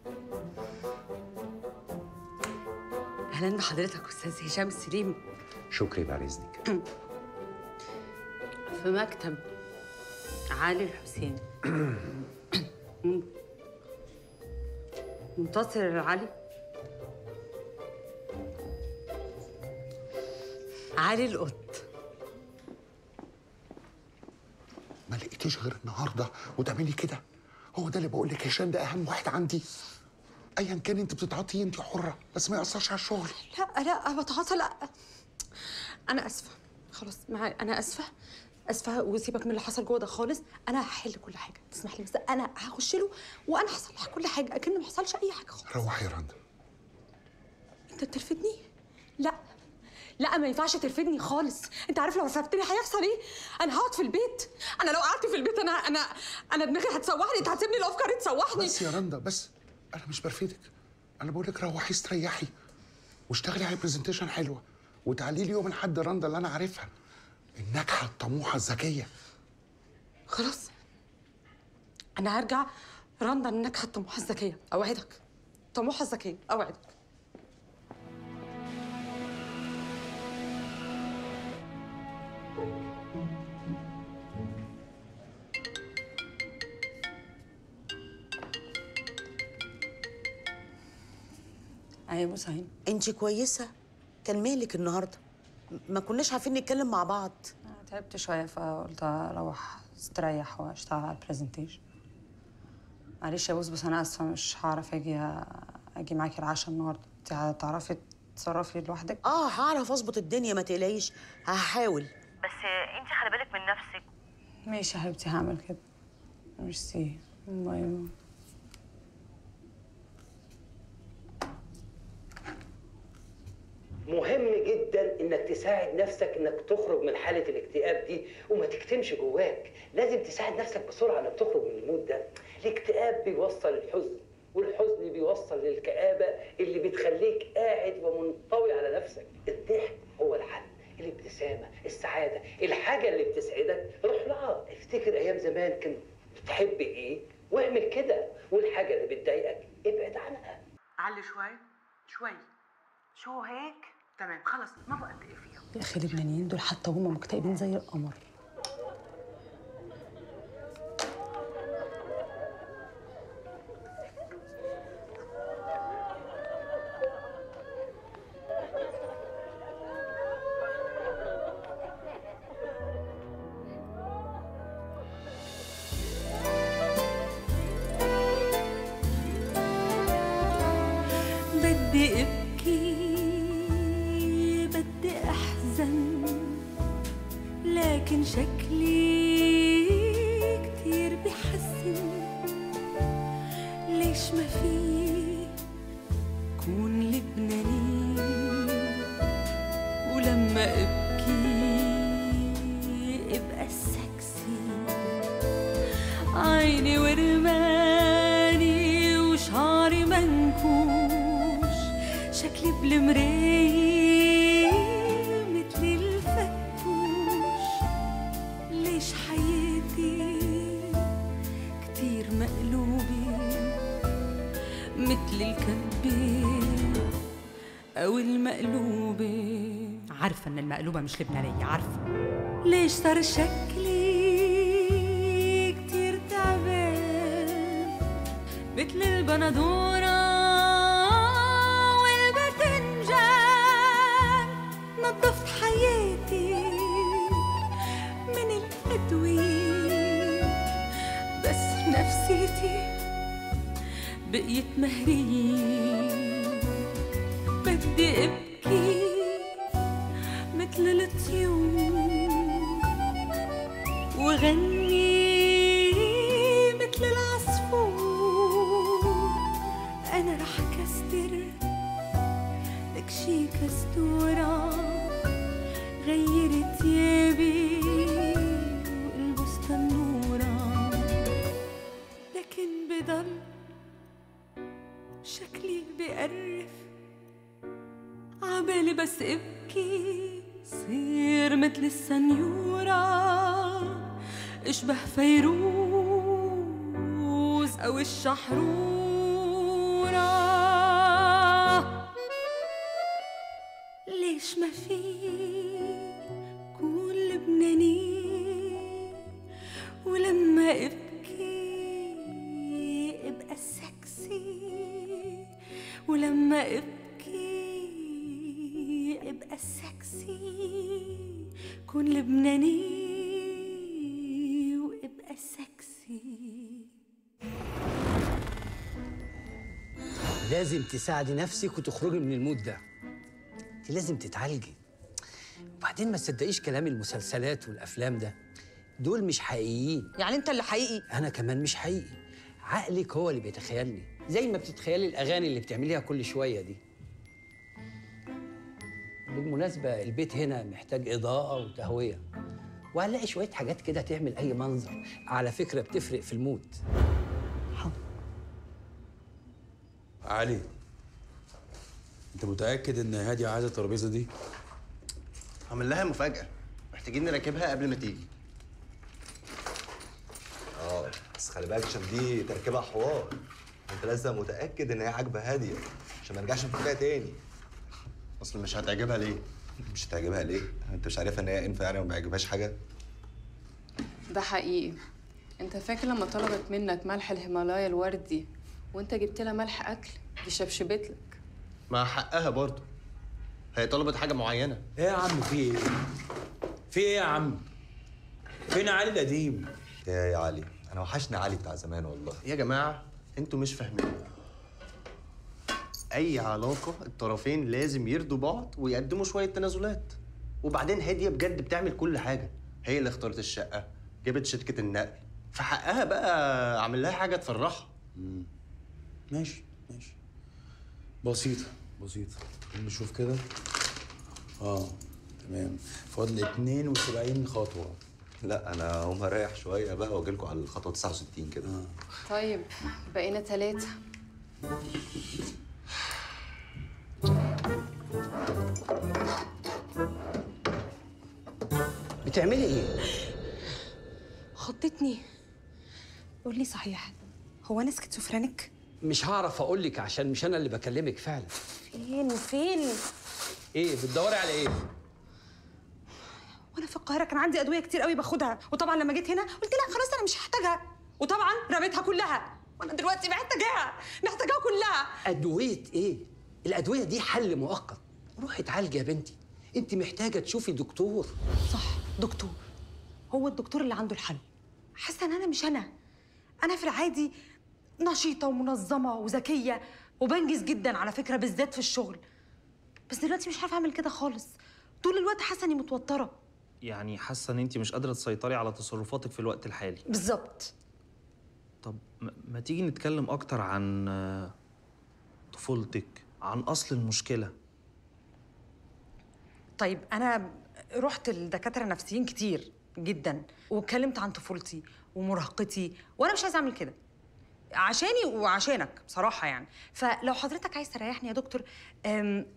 اهلا بحضرتك استاذ هشام سليم شكري بعد اذنك في مكتب علي الحسين منتصر علي علي القط ما لقيتيش غير النهارده وتعملي كده هو ده اللي بقول لك هشام ده اهم واحد عندي ايا كان انت بتتعاطي انت حره بس ما ياثرش على الشغل لا لا بتعاطى لا انا اسفه خلاص معايا انا اسفه اسفه وسيبك من اللي حصل جوه ده خالص انا هحل كل حاجه تسمح لي بس انا هخش له وانا هصلح كل حاجه اكن ما حصلش اي حاجه خالص روحي يا رندا انت بترفدني لا لا ما ينفعش ترفدني خالص انت عارف لو رفضتني هيحصل ايه انا هقعد في البيت انا لو قعدت في البيت انا انا انا دماغي هتسوحني انت هتسيبني الافكار تسوحني بس يا رندا بس انا مش برفدك انا بقول لك روحي استريحي واشتغلي على برزنتيشن حلوه وتعالي لي يوم الاحد رندا اللي انا عارفها الناجحه الطموحه الذكيه خلاص انا هرجع رندا الناجحه الطموحه الذكيه اوعدك طموحه الذكيه اوعدك ايوه مساهين انت كويسه كان مالك النهارده م- ما كناش عارفين نتكلم مع بعض تعبت شويه فقلت اروح استريح واشتغل على البرزنتيشن معلش يا بوس بس انا اسفه مش هعرف اجي اجي معاكي العشاء النهارده انت هتعرفي تتصرفي لوحدك اه هعرف اظبط الدنيا ما تقلقيش هحاول بس انت خلي بالك من نفسك ماشي يا حبيبتي هعمل كده ميرسي باي باي مهم جدا انك تساعد نفسك انك تخرج من حاله الاكتئاب دي وما تكتمش جواك لازم تساعد نفسك بسرعه انك تخرج من المود ده الاكتئاب بيوصل الحزن والحزن بيوصل للكآبة اللي بتخليك قاعد ومنطوي على نفسك الضحك هو الحل الابتسامة السعادة الحاجة اللي بتسعدك روح لها افتكر أيام زمان كنت بتحب إيه واعمل كده والحاجة اللي بتضايقك ابعد عنها علي شوي شوي شو هيك تمام خلص ما بقى اتقي فيها يا اخي اللبنانيين دول حتى هم مكتئبين زي القمر بدي ابكي بدي احزن لكن شكلي كتير بحزن ليش ما في كون لبناني ولما ابكي ابقى سكسي عيني ورماني وشعري منكوش شكلي بالمراية مثل الفتوش ليش حياتي كتير مقلوبة مثل الكبة أو المقلوبة عارفة إن المقلوبة مش لبنانية عارفة ليش صار شكلي كتير تعبان مثل البندورة والباذنجان نظفت حياتي من الأدوية بس نفسيتي بقيت مهرية بدي أبكي مثل الطيور وغني مثل العصفور أنا رح كستر لك شي كستورة غير تيابي والبس تنورة لكن بضل شكلي بقرف عبالي بس ابكي صير مثل السنيورة اشبه فيروز او الشحرورة ولما ابكي ابقى سكسي كن لبناني وابقى سكسي لازم تساعدي نفسك وتخرجي من المود ده انت لازم تتعالجي وبعدين ما تصدقيش كلام المسلسلات والافلام ده دول مش حقيقيين يعني انت اللي حقيقي انا كمان مش حقيقي عقلك هو اللي بيتخيلني زي ما بتتخيلي الاغاني اللي بتعمليها كل شويه دي بالمناسبه البيت هنا محتاج اضاءه وتهويه وهنلاقي شويه حاجات كده تعمل اي منظر على فكره بتفرق في المود علي انت متاكد ان هادي عايزه الترابيزه دي عامل لها مفاجأة محتاجين نركبها قبل ما تيجي اه بس خلي بالك عشان دي تركيبها حوار انت لازم متاكد ان هي عاجبه هاديه عشان ما نرجعش نفكها تاني اصل مش هتعجبها ليه مش هتعجبها ليه انت مش عارفه ان هي انفه يعني وما بيعجبهاش حاجه ده حقيقي انت فاكر لما طلبت منك ملح الهيمالايا الوردي وانت جبت لها ملح اكل دي شبشبت لك مع حقها برضه هي طلبت حاجة معينة ايه يا عم في ايه في ايه يا عم فين علي القديم يا يا علي انا وحشني علي بتاع زمان والله يا جماعة انتوا مش فاهمين أي علاقة الطرفين لازم يرضوا بعض ويقدموا شوية تنازلات وبعدين هادية بجد بتعمل كل حاجة هي اللي اختارت الشقة جابت شركة النقل فحقها بقى أعمل لها حاجة تفرحها ماشي ماشي بسيطه بسيطه نشوف كده اه تمام فاضل 72 خطوه لا انا هقوم اريح شويه بقى واجي لكم على الخطوه 69 كده آه. طيب بقينا ثلاثة بتعملي ايه خضتني قول لي صحيح هو انا سكيزوفرينيك مش هعرف اقول لك عشان مش انا اللي بكلمك فعلا فين وفين ايه بتدوري على ايه وانا في القاهره كان عندي ادويه كتير قوي باخدها وطبعا لما جيت هنا قلت لا خلاص انا مش هحتاجها وطبعا رميتها كلها وانا دلوقتي محتاجاها محتاجاها كلها ادويه ايه الادويه دي حل مؤقت روحي اتعالجي يا بنتي انت محتاجه تشوفي دكتور صح دكتور هو الدكتور اللي عنده الحل حاسه ان انا مش انا انا في العادي نشيطه ومنظمه وذكيه وبنجز جدا على فكره بالذات في الشغل بس دلوقتي مش عارفه اعمل كده خالص طول الوقت حاسه اني متوتره يعني حاسه ان انت مش قادره تسيطري على تصرفاتك في الوقت الحالي بالظبط طب ما- ما تيجي نتكلم اكتر عن آه، طفولتك عن اصل المشكله طيب انا رحت لدكاتره نفسيين كتير جدا واتكلمت عن طفولتي ومراهقتي وانا مش عايزه اعمل كده عشاني وعشانك بصراحه يعني فلو حضرتك عايز تريحني يا دكتور أم،